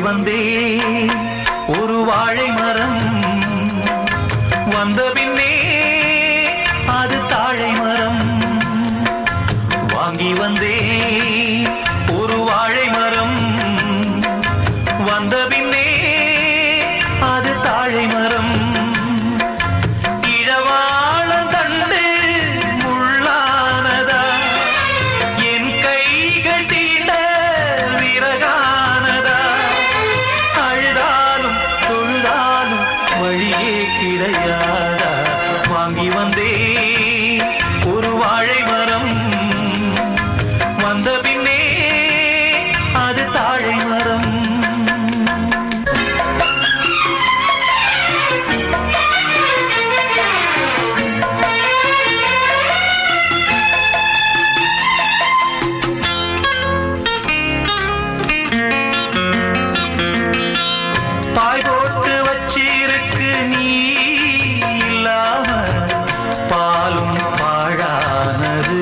வந்தே ஒரு வாழை மரம் வந்த பின்னே அது தாழை மரம் வாங்கி வந்தே ஒரு வாழை மரம் வந்த பின்னே அது தாழை மரம் இழவாளம் தண்டு முள்ளானதா என் கைகள் தீண்ட விறகானதா அழுதாலும் தொழுதாலும் வழியே கிடையாதா வாங்கி வந்தே ஒரு வாழை மரம் வந்த பின்னே அது தாழை மரம் பாய் போட்டு வச்சிருக்கு நீ இல்லாம பாலும் பாழானது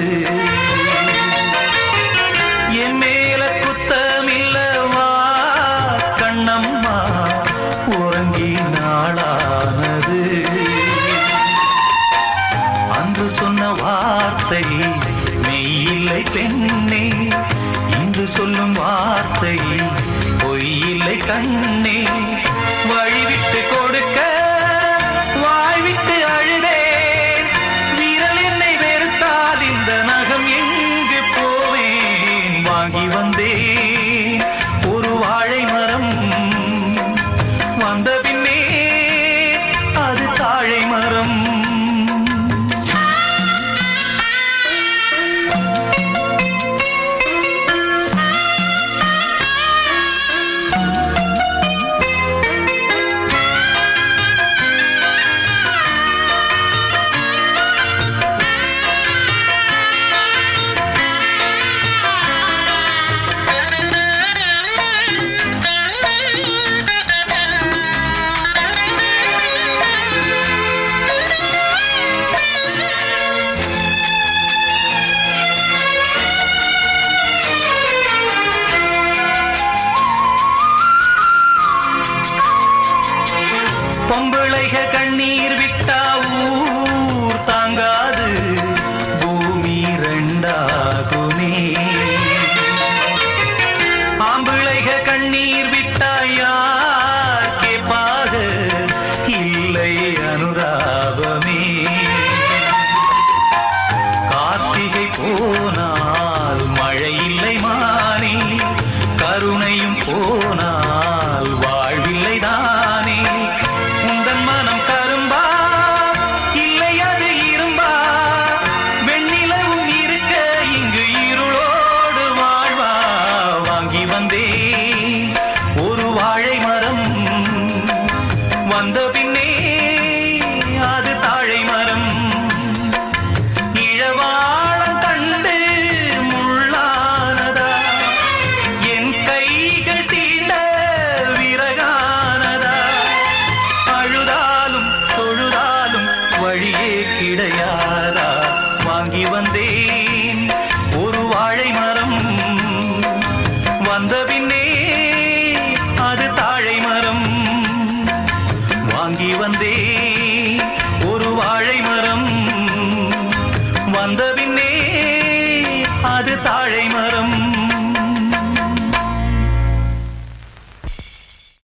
என் மேல குத்தமில்லவா கண்ணம்மா உறங்கி நாளானது அன்று சொன்ன வார்த்தை மெய்யில்லை பெண்ணே இன்று சொல்லும் வார்த்தை பொய்யில்லை கண்ணே வழிவிட்டு கொடுக்க வாய்விட்டு அழுதேன் விரல் என்னை வெறுத்தால் இந்த நகம் எங்கு போவேன் வாங்கி வந்தேன் ஒரு வாழை மரம் வந்த பின்னே அது தாழை மரம் பொம்பளைக கண்ணீர் விட்டா ஊர் தாங்காது பூமி ரெண்டாகுமே ஆம்பிளைக கண்ணீர் விட்டா யார் கேட்பாக இல்லை அனுராகமே கார்த்திகை போனால் மழை இல்லை மானே கருணையும் போனால் வாழ்வில்லை தானே உந்தன் மனம் கரும்பா இல்லை அது இரும்பா வெண்ணிலவும் இருக்க இங்கு இருளோடு வாழ்வா வாங்கி வந்தே ஒரு வாழை மரம் வந்த பின்னே அது தாழை மரம் இழவாளம் கண்டு முள்ளானதா என் கைகள் தீண்ட விறகானதா அழுதாலும் தொழுதாலும் வழியே கிடையாதா வாங்கி வந்தேன் ஒரு வாழை மரம் வந்த பின்னே அது தாழை மரம் வாங்கி வந்தேன்